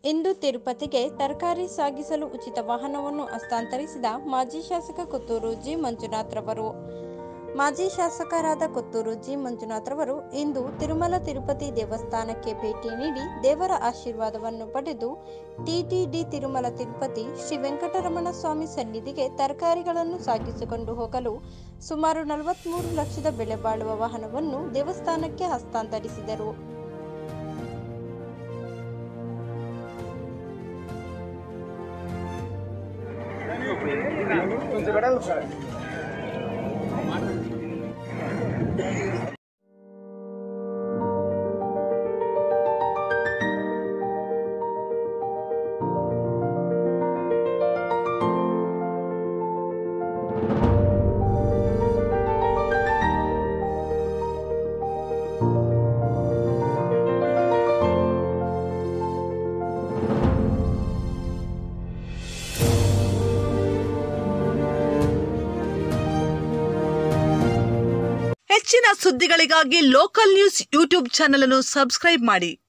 ಇಂದು ತಿರುಪತಿಗೆ ತರಕಾರಿ ಸಾಗಿಸಲು ಉಚಿತ ವಾಹನವನ್ನು ಹಸ್ತಾಂತರಿಸಿದ ಮಾಜಿ ಶಾಸಕ ಕೊತ್ತೂರು ಜಿ ಮಂಜುನಾಥ್ರವರು ಮಾಜಿ ಶಾಸಕರಾದ ಕೊತ್ತೂರು ಜಿ ಮಂಜುನಾಥ್ರವರು ಇಂದು ತಿರುಮಲ ತಿರುಪತಿ ದೇವಸ್ಥಾನಕ್ಕೆ ಭೇಟಿ ನೀಡಿ ದೇವರ ಆಶೀರ್ವಾದವನ್ನು ಪಡೆದು ಟಿಟಿಡಿ ತಿರುಮಲ ತಿರುಪತಿ ಶ್ರೀ ವೆಂಕಟರಮಣ ಸ್ವಾಮಿ ಸನ್ನಿಧಿಗೆ ತರಕಾರಿಗಳನ್ನು ಸಾಗಿಸಿಕೊಂಡು ಹೋಗಲು ಸುಮಾರು ನಲವತ್ಮೂರು ಲಕ್ಷದ ಬೆಲೆ ಬಾಳುವ ವಾಹನವನ್ನು ದೇವಸ್ಥಾನಕ್ಕೆ ಹಸ್ತಾಂತರಿಸಿದರು ಹೆಚ್ಚಿನ ಸುದ್ದಿಗಳಿಗಾಗಿ ಲೋಕಲ್ ನ್ಯೂಸ್ ಯೂಟ್ಯೂಬ್ ಚಾನೆಲ್ ಅನ್ನು ಸಬ್ಸ್ಕ್ರೈಬ್ ಮಾಡಿ